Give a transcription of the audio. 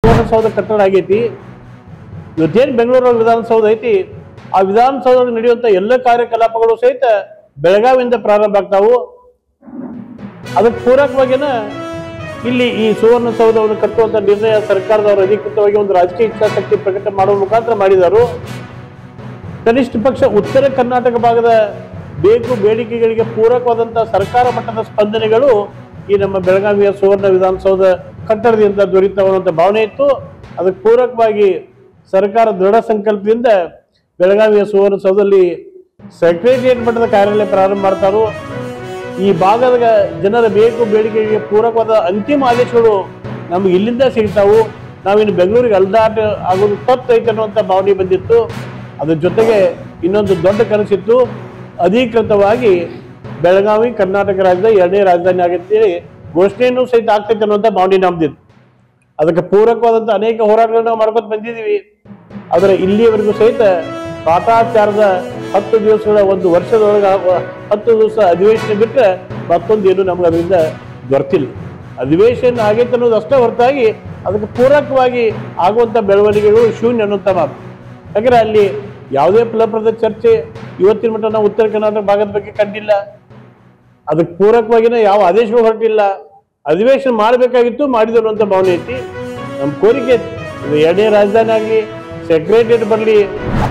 ಸುವರ್ಣಸೌಧ ಕಟ್ಟಡ ಆಗೈತಿ ಇವತ್ತೇನು ಬೆಂಗಳೂರು ವಿಧಾನಸೌಧ ಐತಿ ಆ ವಿಧಾನಸೌಧದಲ್ಲಿ ನಡೆಯುವಂತ ಎಲ್ಲ ಕಾರ್ಯಕಲಾಪಗಳು ಸಹಿತ ಬೆಳಗಾವಿಯಿಂದ ಪ್ರಾರಂಭ ಆಗ್ತಾವು ಅದಕ್ಕೆ ಪೂರಕವಾಗಿನ ಇಲ್ಲಿ ಈ ಸುವರ್ಣಸೌಧವನ್ನು ಕಟ್ಟುವಂತ ನಿರ್ಣಯ ಸರ್ಕಾರದವರು ಅಧಿಕೃತವಾಗಿ ಒಂದು ರಾಜಕೀಯ ಇಚ್ಛಾಶಕ್ತಿ ಪ್ರಕಟ ಮಾಡುವ ಮುಖಾಂತರ ಮಾಡಿದರು ಕನಿಷ್ಠ ಪಕ್ಷ ಉತ್ತರ ಕರ್ನಾಟಕ ಭಾಗದ ಬೇಕು ಬೇಡಿಕೆಗಳಿಗೆ ಪೂರಕವಾದಂತ ಸರ್ಕಾರ ಮಟ್ಟದ ಸ್ಪಂದನೆಗಳು ಈ ನಮ್ಮ ಬೆಳಗಾವಿಯ ಸುವರ್ಣ ವಿಧಾನಸೌಧ ಕಟ್ಟಡದಿಂದ ದೊರೀತಾವಂತ ಭಾವನೆ ಇತ್ತು ಅದಕ್ಕೆ ಪೂರಕವಾಗಿ ಸರ್ಕಾರ ದೃಢ ಸಂಕಲ್ಪದಿಂದ ಬೆಳಗಾವಿಯ ಸುವರ್ಣಸೌಧದಲ್ಲಿ ಸೆಕ್ರೆಟರಿಯೇಟ್ ಮಟ್ಟದ ಕಾರ್ಯಾಲಯ ಪ್ರಾರಂಭ ಮಾಡ್ತಾರೋ ಈ ಭಾಗದ ಜನರ ಬೇಕು ಬೇಡಿಕೆಗೆ ಪೂರಕವಾದ ಅಂತಿಮ ಆದೇಶಗಳು ನಮ್ಗೆ ಇಲ್ಲಿಂದ ಸಿಗ್ತಾವು ನಾವಿನ್ನು ಬೆಂಗಳೂರಿಗೆ ಅಲ್ದಾಟ ಆಗೋದು ತಪ್ಪೈತೆ ಅನ್ನುವಂಥ ಭಾವನೆ ಬಂದಿತ್ತು ಅದ್ರ ಜೊತೆಗೆ ಇನ್ನೊಂದು ದೊಡ್ಡ ಕನಸಿತ್ತು ಅಧಿಕೃತವಾಗಿ ಬೆಳಗಾವಿ ಕರ್ನಾಟಕ ರಾಜ್ಯದ ಎರಡನೇ ರಾಜಧಾನಿ ಆಗತ್ತೆ ಘೋಷಣೆಯನ್ನು ಸಹಿತ ಆಗ್ತೈತೆ ಅನ್ನುವಂಥ ಭಾವನೆ ನಮ್ದಿತ್ತು ಅದಕ್ಕೆ ಪೂರಕವಾದಂಥ ಅನೇಕ ಹೋರಾಟಗಳನ್ನ ನಾವು ಮಾಡ್ಕೊತ ಬಂದಿದ್ದೀವಿ ಆದರೆ ಇಲ್ಲಿಯವರೆಗೂ ಸಹಿತ ಕಾಟಾಚಾರದ ಹತ್ತು ದಿವಸಗಳ ಒಂದು ವರ್ಷದೊಳಗೆ ಆಗುವ- ಹತ್ತು ದಿವಸ ಅಧಿವೇಶನ ಬಿಟ್ಟರೆ ಮತ್ತೊಂದು ಏನು ನಮ್ಗೆ ಅದರಿಂದ ದೊರೆತಿಲ್ಲ ಅಧಿವೇಶನ ಆಗೈತೆ ಅನ್ನೋದು ಅಷ್ಟೇ ಹೊರತಾಗಿ ಅದಕ್ಕೆ ಪೂರಕವಾಗಿ ಆಗುವಂಥ ಬೆಳವಣಿಗೆಗಳು ಶೂನ್ಯ ಅನ್ನುವಂಥ ಮಾತು ಯಾಕಂದ್ರೆ ಅಲ್ಲಿ ಯಾವುದೇ ಫಲಪ್ರದ ಚರ್ಚೆ ಇವತ್ತಿನ ಮಟ್ಟ ನಾವು ಉತ್ತರ ಕರ್ನಾಟಕ ಭಾಗದ ಬಗ್ಗೆ ಕಂಡಿಲ್ಲ ಅದಕ್ಕೆ ಪೂರಕವಾಗಿನ ಯಾವ ಆದೇಶವೂ ಹೊರಟಿಲ್ಲ ಅಧಿವೇಶನ ಮಾಡಬೇಕಾಗಿತ್ತು ಮಾಡಿದ್ರು ಅಂತ ಭಾವನೆ ಐತಿ ನಮ್ಮ ಕೋರಿಕೆ ಐತಿ. ಇದು ಎರಡನೇ ರಾಜಧಾನಿ ಆಗಲಿ ಸೆಕ್ರೆಟರಿಯೇಟ್ ಬರಲಿ